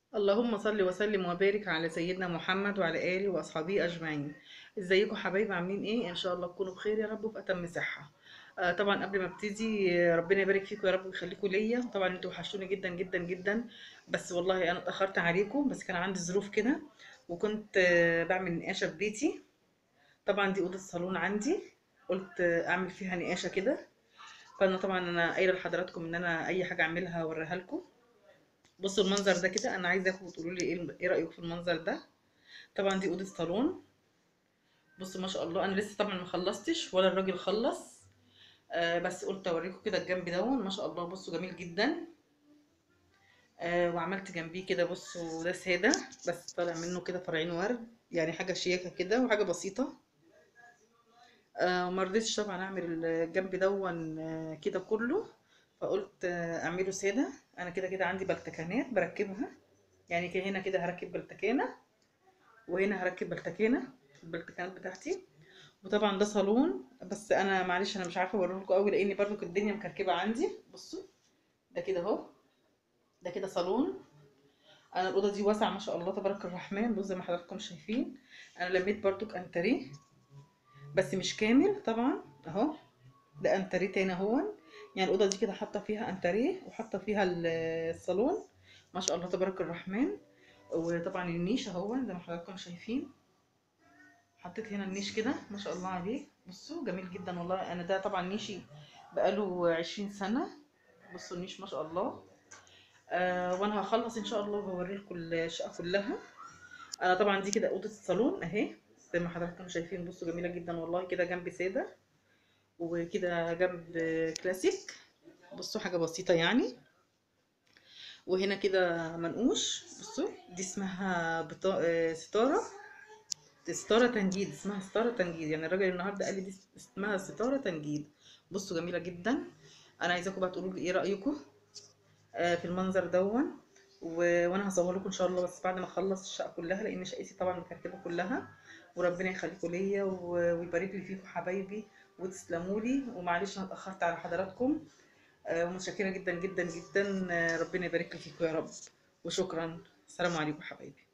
اللهم صل وسلم وبارك على سيدنا محمد وعلى آله وأصحابه أجمعين ازيكم حبايبي عاملين ايه ان شاء الله تكونوا بخير يا رب وفي اتم صحة آه طبعا قبل ما ابتدي آه، ربنا يبارك فيكم يا رب ويخليكم ليا طبعا انتوا وحشتوني جدا جدا جدا بس والله انا اتأخرت عليكم بس كان عندي ظروف كده وكنت آه بعمل نقاشة في بيتي طبعا دي أوضة الصالون عندي قلت آه اعمل فيها نقاشة كده فانا طبعا انا قايله لحضراتكم ان انا اي حاجه اعملها اوريها لكم بصوا المنظر ده كده انا عايزاكم تقولوا لي ايه ايه رايكم في المنظر ده طبعا دي اوضه صالون بصوا ما شاء الله انا لسه طبعا ما خلصتش ولا الراجل خلص آه بس قلت اوريكم كده الجنب دون ما شاء الله بصوا جميل جدا آه وعملت جنبيه كده بصوا ده ساده بس طالع منه كده فرعين ورد يعني حاجه شياكه كده وحاجه بسيطه آه ما رضيتش طبعا اعمل الجنب دون آه كده كله فقلت آه اعمله ساده انا كده كده عندي بلتكانات بركبها يعني كده هنا كده هركب بلتكانه وهنا هركب بلتكانه البلتكانات بتاعتي وطبعا ده صالون بس انا معلش انا مش عارفه اوريه لكم قوي لاني برضو الدنيا مكركبه عندي بصوا ده كده اهو ده كده صالون انا الاوضه دي واسعه ما شاء الله تبارك الرحمن بصوا زي ما حضراتكم شايفين انا لميت برضو انتريه بس مش كامل طبعا اهو ده انتريه تاني اهو يعني الاوضه دي كده حاطه فيها انتريه وحاطه فيها ال- الصالون ما شاء الله تبارك الرحمن وطبعا النيش اهو زي ما حضراتكم شايفين حطيت هنا النيش كده ما شاء الله عليه بصوا جميل جدا والله انا ده طبعا نيشي بقاله عشرين سنه بصوا النيش ما شاء الله آه وانا هخلص ان شاء الله وهوريلكم الشقه كلها انا طبعا دي كده اوضه الصالون اهي زي ما حضراتكم شايفين بصوا جميله جدا والله كده جنب ساده وكده جنب كلاسيك بصوا حاجه بسيطه يعني وهنا كده منقوش بصوا دي اسمها بطا... آه، ستاره ستاره تنجيد اسمها ستاره تنجيد يعني الراجل النهارده قال لي دي اسمها ستاره تنجيد بصوا جميله جدا انا عايزاكم بقى تقولوا لي ايه رايكم آه، في المنظر دون و... وانا هصور لكم ان شاء الله بس بعد ما اخلص الشقه كلها لان شقتي طبعا مكركبه كلها وربنا يخليكم ليا و... ويبارك لي فيكم حبايبي وتسلموا لي ومعلش انا اتاخرت على حضراتكم آه، ومتشكره جدا جدا جدا آه، ربنا يبارك لي فيكم يا رب وشكرا السلام عليكم حبايبي